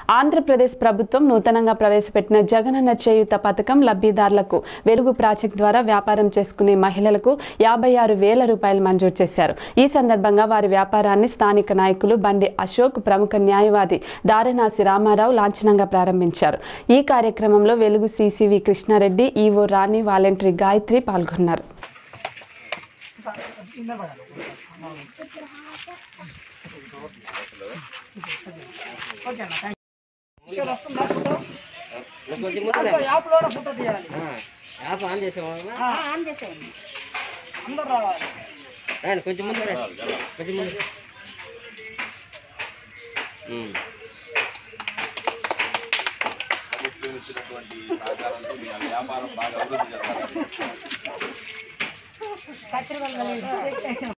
ఆంధ్రప్రదేశ్ ప్రభుత్వం నూతనంగా ప్రవేశపెట్టిన జగనన్న చేయూత పథకం లబ్ధిదారులకు వెలుగు ప్రాజెక్ట్ ద్వారా వ్యాపారం చేసుకునే మహిళలకు యాభై ఆరు వేల రూపాయలు మంజూరు చేశారు ఈ సందర్భంగా వారి వ్యాపారాన్ని స్థానిక నాయకులు బండి అశోక్ ప్రముఖ న్యాయవాది దారనాసి రామారావు లాంఛనంగా ప్రారంభించారు ఈ కార్యక్రమంలో Velugu CCV Krishnareddy EO Rani voluntary Gayatri పాల్గొన్నారు సార్ వస్తుందా ఫోటో కొంచెం ముందు ఇంకో యాప్లో కూడా ఫోటో తీయాలి యాప్ ఆన్ చేసామా ఆ, అందరూ రావాలి రండి కొంచెం ముందు రండి కొంచెం ముందు ఉమ్. ప్రభుత్వం ఇచ్చినటువంటి సహకారంతో మీ వ్యాపారం బాగా అభివృద్ధి జరగాలి